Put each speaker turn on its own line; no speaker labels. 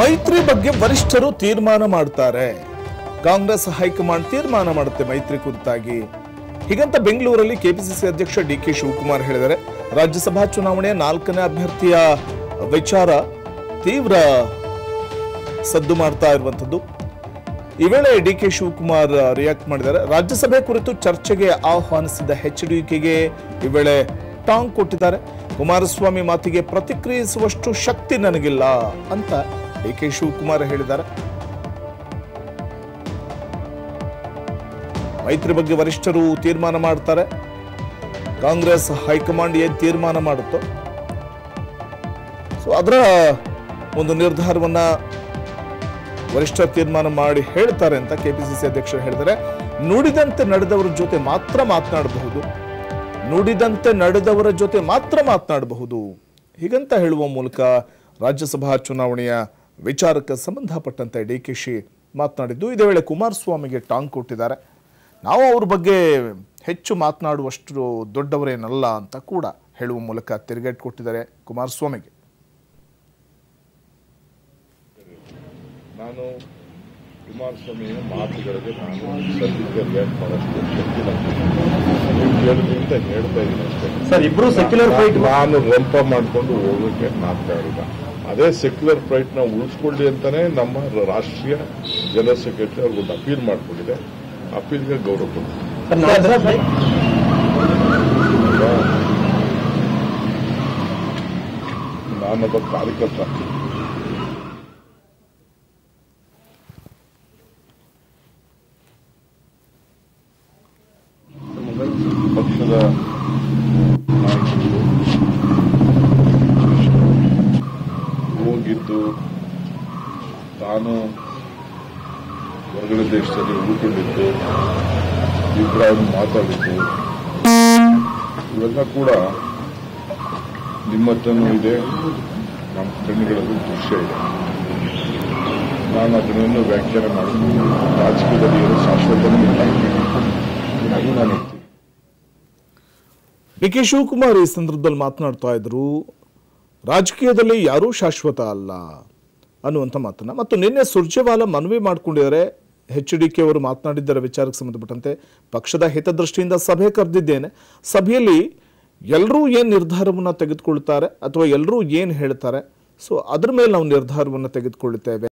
ಮೈತ್ರಿ ಬಗ್ಗೆ ವರಿಷ್ಠರು ತೀರ್ಮಾನ ಮಾಡ್ತಾರೆ ಕಾಂಗ್ರೆಸ್ ಹೈಕಮಾಂಡ್ ತೀರ್ಮಾನ ಮಾಡುತ್ತೆ ಮೈತ್ರಿ ಕುರಿತಾಗಿ ಹೀಗಂತ ಬೆಂಗಳೂರಲ್ಲಿ ಕೆಪಿಸಿಸಿ ಅಧ್ಯಕ್ಷ ಡಿ ಕೆ ಶಿವಕುಮಾರ್ ಹೇಳಿದ್ದಾರೆ ರಾಜ್ಯಸಭಾ ಚುನಾವಣೆಯ ನಾಲ್ಕನೇ ಅಭ್ಯರ್ಥಿಯ ವಿಚಾರ ತೀವ್ರ ಸದ್ದು ಮಾಡ್ತಾ ಇರುವಂತದ್ದು ಈ ವೇಳೆ ಡಿ ಕೆ ಶಿವಕುಮಾರ್ ರಿಯಾಕ್ಟ್ ಮಾಡಿದ್ದಾರೆ ರಾಜ್ಯಸಭೆ ಕುರಿತು ಚರ್ಚೆಗೆ ಆಹ್ವಾನಿಸಿದ ಎಚ್ ಡಿಕೆಗೆ ಈ ವೇಳೆ ಟಾಂಗ್ ಕೊಟ್ಟಿದ್ದಾರೆ ಕುಮಾರಸ್ವಾಮಿ ಮಾತಿಗೆ ಪ್ರತಿಕ್ರಿಯಿಸುವಷ್ಟು ಶಕ್ತಿ ನನಗಿಲ್ಲ ಅಂತ ಡಿ ಕೆ ಶಿವಕುಮಾರ್ ಹೇಳಿದ್ದಾರೆ ಮೈತ್ರಿ ಬಗ್ಗೆ ವರಿಷ್ಠರು ತೀರ್ಮಾನ ಮಾಡ್ತಾರೆ ಕಾಂಗ್ರೆಸ್ ಹೈಕಮಾಂಡ್ ಏನ್ ತೀರ್ಮಾನ ಮಾಡುತ್ತೋ ಸೊ ಅದರ ಒಂದು ನಿರ್ಧಾರವನ್ನ ವರಿಷ್ಠ ತೀರ್ಮಾನ ಮಾಡಿ ಹೇಳ್ತಾರೆ ಅಂತ ಕೆಪಿಸಿಸಿ ಅಧ್ಯಕ್ಷರು ಹೇಳಿದ್ದಾರೆ ನುಡಿದಂತೆ ನಡೆದವರ ಜೊತೆ ಮಾತ್ರ ಮಾತನಾಡಬಹುದು ನುಡಿದಂತೆ ನಡೆದವರ ಜೊತೆ ಮಾತ್ರ ಮಾತನಾಡಬಹುದು ಹೀಗಂತ ಹೇಳುವ ಮೂಲಕ ರಾಜ್ಯಸಭಾ ಚುನಾವಣೆಯ ವಿಚಾರಕ್ಕೆ ಸಂಬಂಧಪಟ್ಟಂತೆ ಡಿ ಕೆ ಶಿ ಮಾತನಾಡಿದ್ದು ಇದೇ ವೇಳೆ ಕುಮಾರಸ್ವಾಮಿಗೆ ಟಾಂಗ್ ಕೊಟ್ಟಿದ್ದಾರೆ ನಾವು ಅವ್ರ ಬಗ್ಗೆ ಹೆಚ್ಚು ಮಾತನಾಡುವಷ್ಟು ದೊಡ್ಡವರೇನಲ್ಲ ಅಂತ ಕೂಡ ಹೇಳುವ ಮೂಲಕ ತಿರುಗೇಟ್ ಕೊಟ್ಟಿದ್ದಾರೆ ಕುಮಾರಸ್ವಾಮಿಗೆ
ನಾನು ಕುಮಾರಸ್ವಾಮಿಯ ಮಾತುಗಳಿಗೆ ನಾನು ಸದ್ಯಕ್ಕೆ ರಿಯಾಕ್ಟ್ ಮಾಡೋಷ್ಟು ಶಕ್ತಿ ನೀವು ಕೇಳಿದ್ರಿ ಅಂತ ಹೇಳ್ತಾ ಇದ್ದೀನಿ ಅಷ್ಟೇ
ಸರ್ ಇಬ್ರು ಸೆಕ್ಯುಲರ್ ಫೈಟ್
ನಾನು ರಂಪ ಮಾಡ್ಕೊಂಡು ಹೋಗೋಕೆ ಮಾತಾಡಿಲ್ಲ ಅದೇ ಸೆಕ್ಯುಲರ್ ಫೈಟ್ ನ ಉಳಿಸ್ಕೊಳ್ಳಿ ಅಂತಾನೆ ನಮ್ಮ ರಾಷ್ಟ್ರೀಯ ಜನರಲ್ ಸೆಕ್ರೆಟರಿ ಅವ್ರಿಗೊಂದು ಅಪೀಲ್ ಮಾಡ್ಕೊಂಡಿದೆ ಅಪೀಲ್ಗೆ ಗೌರವ ಕೊಡ್ತೀನಿ ನಾನೊಬ್ಬ ಕಾರ್ಯಕರ್ತ ಪಕ್ಷದ ನಾಯಕರು ಹೋಗಿದ್ದು ತಾನು ಹೊರಗಡೆ ದೇಶದಲ್ಲಿ ಉಳ್ಕೊಂಡಿದ್ದು ಅಭಿಪ್ರಾಯವನ್ನು ಮಾತಾಡಿದ್ದು ಇವೆಲ್ಲ ಕೂಡ ನಿಮ್ಮ ಹತ್ರನೂ ಇದೆ ನಮ್ಮ ಕಣ್ಣುಗಳಲ್ಲೂ ದೃಶ್ಯ ಇದೆ ನಾನು ಅದನ್ನೇನು ವ್ಯಾಖ್ಯಾನ ಮಾಡಿದ್ದೀನಿ ರಾಜಕೀಯದಲ್ಲಿ ಏನು ಶಾಶ್ವತನೂ ಇಲ್ಲ ಅದು ನಾನು ಹೇಳ್ತೀನಿ
ಡಿ ಕೆ ಶಿವಕುಮಾರ್ ಈ ಸಂದರ್ಭದಲ್ಲಿ ಮಾತನಾಡ್ತಾ ಇದ್ರು ರಾಜಕೀಯದಲ್ಲಿ ಯಾರೂ ಶಾಶ್ವತ ಅಲ್ಲ ಅನ್ನುವಂಥ ಮಾತನ್ನ ಮತ್ತು ನಿನ್ನೆ ಸುರ್ಜೇವಾಲ ಮನವಿ ಮಾಡಿಕೊಂಡಿದ್ದಾರೆ ಎಚ್ ಡಿ ಕೆ ಅವರು ಮಾತನಾಡಿದ್ದರ ವಿಚಾರಕ್ಕೆ ಸಂಬಂಧಪಟ್ಟಂತೆ ಪಕ್ಷದ ಹಿತದೃಷ್ಟಿಯಿಂದ ಸಭೆ ಕರೆದಿದ್ದೇನೆ ಸಭೆಯಲ್ಲಿ ಎಲ್ಲರೂ ಏನು ನಿರ್ಧಾರವನ್ನು ತೆಗೆದುಕೊಳ್ತಾರೆ ಅಥವಾ ಎಲ್ಲರೂ ಏನು ಹೇಳ್ತಾರೆ ಸೊ ಅದ್ರ ಮೇಲೆ ನಾವು ನಿರ್ಧಾರವನ್ನು ತೆಗೆದುಕೊಳ್ಳುತ್ತೇವೆ